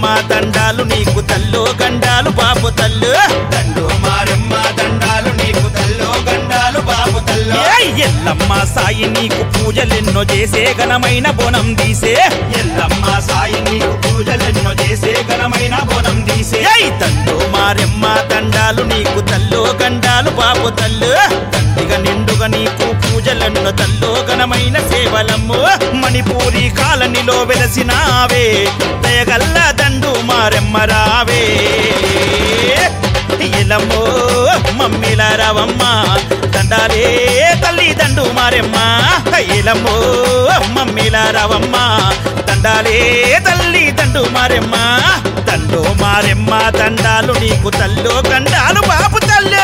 మారెమ్మ దండాలు నీకు తల్లో గండాలు బాపు తల్లు దండు మారెమ్మ దండాలు నీకు తల్లో గండాలు బాబు తల్లో ఏయ్ ఎల్లమ్మ సాయి నీకు పూజలెన్నో చేసే ఘనమైన బోనం తీసే ఎల్లమ్మ సాయి నీకు పూజలెన్నో చేసే ఘనమైన బోనం తీసే ఏయ్ తండ్రు మారెమ్మ దండాలు నీకు తల్లో గండాలు బాపు తల్లు తండ్రిగా నిండుగా నీకు పూజలెన్నో తల్లో ఘనమైన సేవలమ్ము మణిపూరి కాలనిలో వెలసినావే దయగల్ల దండు మారెమ్మ రావే ఇలమ్మో మమ్మిల రావమ్మ దండాలే తల్లి దండు మారెమ్మ ఇలమ్మో మమ్మిల రావమ్మ దండాలే తల్లి దండు మారెమ్మ దండు మారెమ్మ దండాలు నీకు తల్లో గండాలు బాపు తల్లు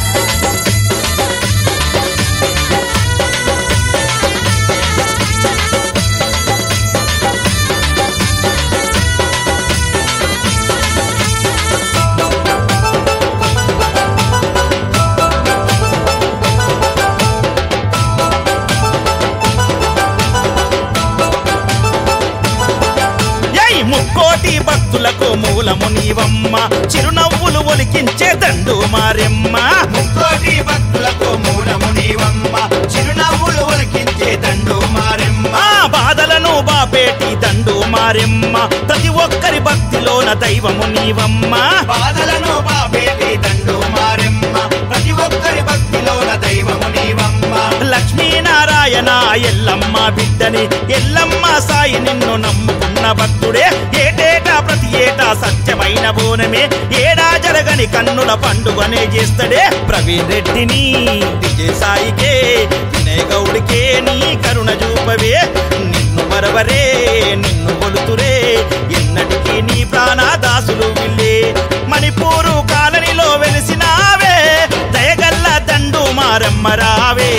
ఏయ్ ముక్కోటి భక్తులకు మూలము నీవమ్మ చిరునవ్వులు ఒలికించే దండు మారెమ్మ ముక్కోటి భక్తులకు మూలము నీవమ్మ చిరునవ్వులు ఒలికించే దండు మారెమ్మ ఆ బాధలను బాపేటి దండు మారెమ్మ ప్రతి ఒక్కరి భక్తిలోన దైవము నీవమ్మ బాధలను బాబేటి దండు మారెమ్మ ప్రతి ఒక్కరి భక్తిలోన దైవము నీవమ్మ లక్ష్మీనారాయణ ఎల్లమ్మ బిడ్డని ఎల్లమ్మ సాయి నిన్ను నమ్ముకున్న భక్తుడే ఏటేటా ప్రతి ఏటా సత్యమైన బోనమే ఏడా జరగని కన్నుల పండుగనే చేస్తాడే ప్రవీణ్ రెడ్డిని విజయ్ సాయికే వినయ్ గౌడికే నీ కరుణ చూపవే నిన్ను మరవరే నిన్ను కొలుతురే ఎన్నటికీ నీ ప్రాణదాసులు విల్లే మణిపూరు కాలనిలో వెలిసినావే దయగల్ల దండు మారమ్మ రావే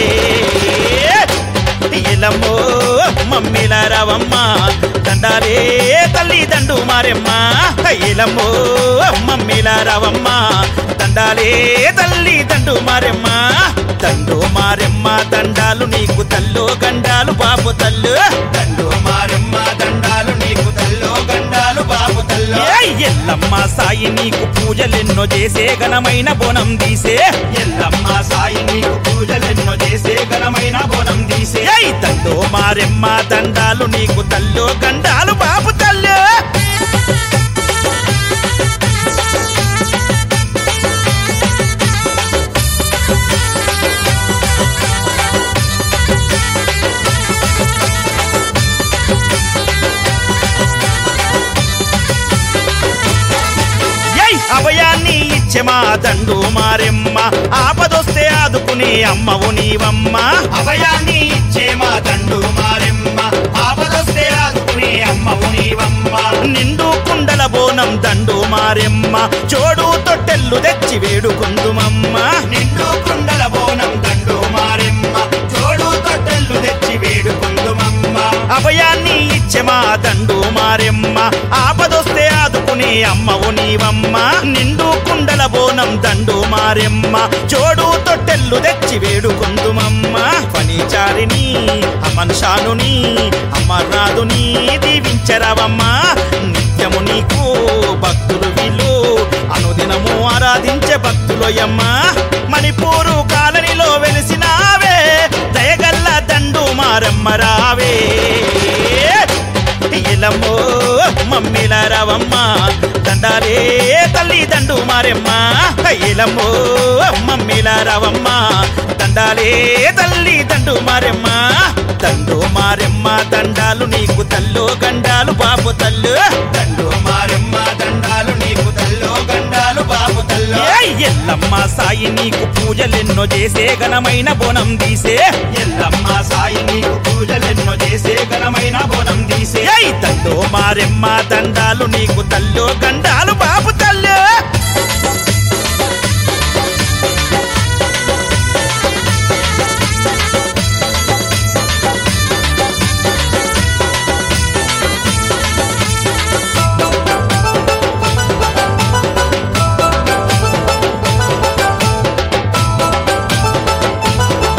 ఇలమ్మో మమ్మిల రావమ్మ దండాలే తల్లి దండు మారెమ్మ ఇలమ్మో మమ్మిల రావమ్మ దండాలే తల్లి దండు మారెమ్మ దండు మారెమ్మ దండాలు నీకు తల్లో గండాలు బాపు తల్లు దండు మారెమ్మ దండాలు నీకు తల్లో గండాలు బాబు తల్లో ఏయ్ ఎల్లమ్మ సాయి నీకు పూజలెన్నో చేసే ఘనమైన బోనం తీసే ఎల్లమ్మ సాయి నీకు పూజలెన్నో చేసే ఘనమైన బోనం తీసే ఏయ్ తండో మారెమ్మ దండాలు నీకు తల్లో గండాలు బాపు తల్లు ఏయ్ అభయాన్ని ఇచ్చే మా దండు మారెమ్మ ఆపదొస్తే ఆదుకునే అమ్మవు నీవమ్మ అభయాన్ని ఇచ్చే మా దండు మారెమ్మ ఆపదొస్తే ఆదుకునే అమ్మవు నీవమ్మ నిండు కుండల బోనం దండు మారెమ్మ చోడు తొట్టెల్లు తెచ్చి వేడుకుందుమమ్మ నిండు కుండల బోనం దండు మారెమ్మ జోడు తొట్టెల్లు తెచ్చి వేడుకుందుమమ్మ అభయాన్ని ఇచ్చే మా దండు మారెమ్మ ఆపదొస్తే ఆదుకునే అమ్మవు నీవమ్మ నిండు కుండల బోనం దండు మారెమ్మ చోడు తొట్టెల్లు తెచ్చి వేడుకుందుమమ్మ పనిచారిని అమన్షానుని అమర్నాథుని దీవించరవమ్మ నిత్యము నీకు భక్తులు వీళ్ళు అనుదినము ఆరాధించే భక్తులోయమ్మ మణిపూరు కాలనిలో వెలిసినావే దయగల్ల దండు మారమ్మ రావే ఇలమ్మో మమ్మిల రావమ్మ దండాలే తల్లి దండు మారెమ్మ ఇలమ్మో మమ్మిల రావమ్మ దండాలే తల్లి దండు మారెమ్మ దండు మారెమ్మ దండాలు నీకు తల్లో గండాలు బాపు తల్లు దండు మారెమ్మ దండాలు నీకు తల్లో గండాలు బాబు తల్లో ఏయ్ ఎల్లమ్మ సాయి నీకు పూజలెన్నో చేసే ఘనమైన బోనం తీసే ఎల్లమ్మ సాయి నీకు పూజలెన్నో చేసే ఘనమైన బోనం తీసే ఏయ్ తండో మారెమ్మ దండాలు నీకు తల్లో గండాలు బాపు తల్లు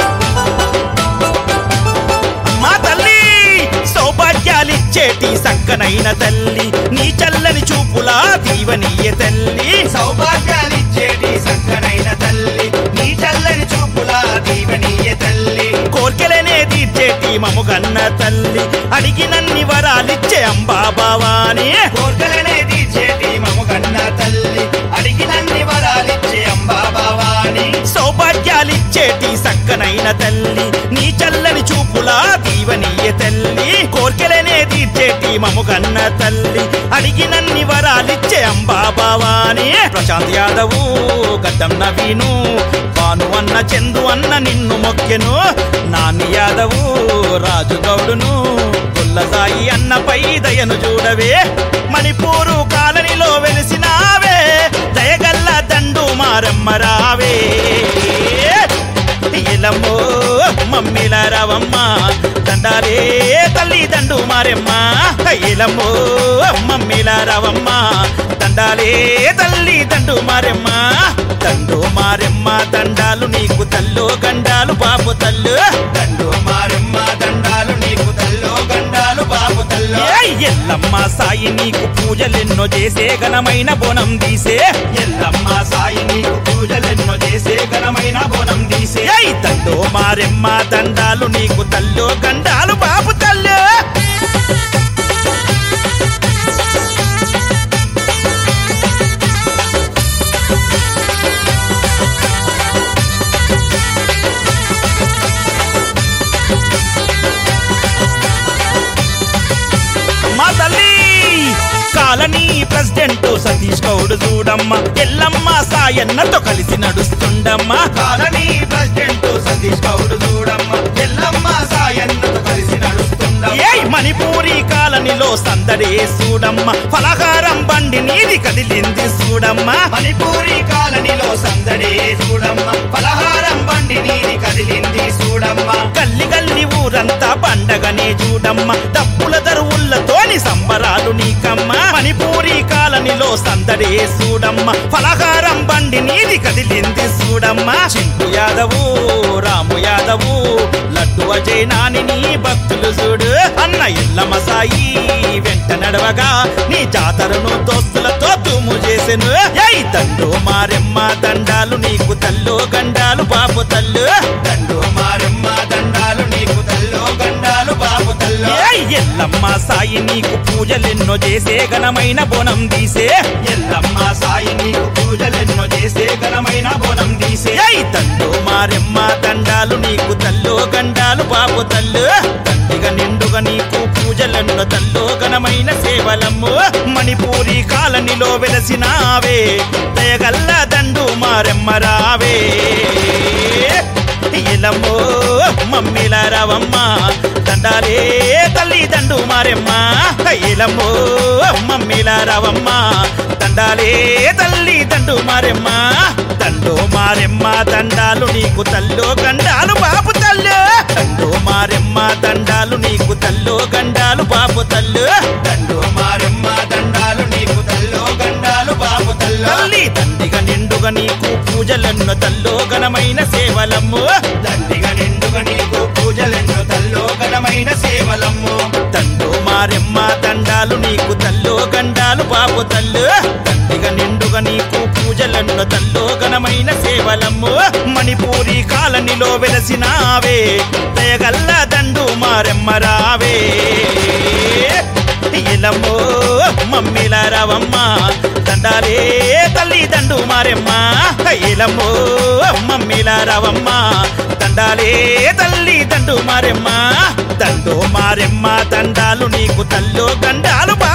మా తల్లి సౌభాగ్యాలిచ్చేటి సక్క సక్కనైన తల్లి నీ చల్లని చూపులా దీవనీయ తల్లి సౌభాగ్యాలిచ్చేటి సక్కనైన తల్లి నీ చల్లని చూపులా దీవనీయ తల్లి కోర్కెలనే తీర్చేటి మముగన్న తల్లి అడిగినన్ని వరాలిచ్చే అంబా భవాని కోర్కలనే తీర్చేటి మముగన్న తల్లి అడిగినన్ని వరాలిచ్చే అంబా భవాని సౌభాగ్యాలిచ్చేటి సక్కనైన తల్లి నీ చల్లని చూపులా దీవనీయ తల్లి కోర్కెలనే తీర్చేటి మముగన్న తల్లి అడిగినన్ని వరాలిచ్చే అంబా భవాని ప్రశాంత్ యాదవు గడ్డం నవీను భాను అన్న చందు అన్న నిన్ను మొక్కెను నాని యాదవు రాజు గౌడును సాయి అన్నపై దయను చూడవే మణిపూరు కాలనిలో వెలిసినావే దయగల్ల దండు మారమ్మ రావే ఇలమ్మో మమ్మిల రవమ్మ దండాలే తల్లి దండు మారెమ్మ ఇలమ్మో మమ్మిల రవమ్మ దండాలే తల్లి దండు మారెమ్మ దండు మారెమ్మ దండాలు నీకు తల్లో గండాలు బాబు తల్లు దండు మారమ్మ దండాలు నీకు తల్లో గండాలు బాబు తల్లో ఏయ్ ఎల్లమ్మ సాయి నీకు పూజలెన్నో చేసే ఘనమైన బోనం తీసే ఎల్లమ్మ సాయి నీకు పూజలెన్నో చేసే ఘనమైన బోనం తీసే ఏయ్ తండో మారెమ్మ దండాలు నీకు తల్లో గండాలు బాబు తల్లు మా తల్లి కాలనీ ప్రెసిడెంట్ సతీష్ గౌడ్ చూడమ్మ ఎల్లమ్మ సాయన్నతో కలిసి నడుస్తుండమ్మా కాలనీ ప్రెసిడెంట్ సతీష్ గౌడ్ చూడమ్మ ఎల్లమ్మ సాయన్నతో కలిసి నడుస్తుండమ్మ ఏయ్ మణిపూరి కాలనీలో సందడే చూడమ్మ ఫలహారం బండి నీది కదిలింది చూడమ్మా మణిపూరి కాలనీలో సందడే చూడమ్మ పలహారం బండి నీది కదిలింది చూడమ్మ గల్లి గల్లి ఊరంతా పండగనే చూడమ్మ డప్పుల దరువులతోని సంబరాలు నీకమ్మ మణిపూరి కాలనీలో సందడే చూడమ్మ ఫలహారం బండి నీది కదిలింది చూడమ్మ చింటు యాదవు రాము యాదవు లడ్డు అజయ్ నాని నీ భక్తులు చూడు అన్న ఇల్లమ్మ సాయి వెంట నడవగా నీ జాతరను దోస్తులతో తుము చేసెను ఏయ్ దండు మారెమ్మ దండాలు నీకు తల్లు గండాలు బాబు తల్లు దండు మారమ్మ దండాలు నీకు తల్లో గండాలు బాబు తల్లో ఏయ్ ఎల్లమ్మ సాయి నీకు పూజలెన్నో చేసే ఘనమైన బోనం తీసే ఎల్లమ్మ సాయి నీకు పూజలెన్నో చేసే ఘనమైన బోనం తీసే ఏయ్ తండు మారెమ్మ దండాలు నీకు తల్లు గండాలు బాబు తల్లు తండ్రిగా నిండుగా నీకు పూజలెన్నో తల్లు ఘనమైన సేవలమ్ము మణిపూరి కాలనీలో వెలసినావే దయగల్ల దండు మారెమ్మ రావే ఇలమ్మో మమ్మిల రవమ్మ దండాలే తల్లి దండు మారెమ్మ ఇలమ్మో మమ్మిల రవమ్మ దండాలే తల్లి దండు మారెమ్మ దండు మారెమ్మ దండాలు నీకు తల్లో గండాలు బాబు తల్లు దండు మారెమ్మ దండాలు నీకు తల్లో గండాలు బాబు తల్లు దండు మారమ్మ దండాలు నీకు తల్లో గండాలు బాబు తల్లో తల్లి తండ్రిగా నిండుగా నీకు పూజలెన్నో తల్లో ఘనమైన సేవలమ్ము దండిగా నిండుగా నీకు పూజలెన్నో తల్లో ఘనమైన సేవలమ్ము తండు మారెమ్మ దండాలు నీకు తల్లో గండాలు బాబు తల్లు తండ్రిగా నిండుగా నీకు పూజలెన్నో తల్లో ఘనమైన సేవలమ్ము మణిపూరి కాలనీలో వెలసినావే దయగల్ల దండు మారెమ్మ రావే ఇలమ్మో మమ్మిల రవమ్మ దండాలే తల్లి దండు మారెమ్మ ఇలమ్మో మమ్మిల రవమ్మ దండాలే తల్లి దండు మారెమ్మ దండు మారెమ్మ దండాలు నీకు తల్లో గండాలు బా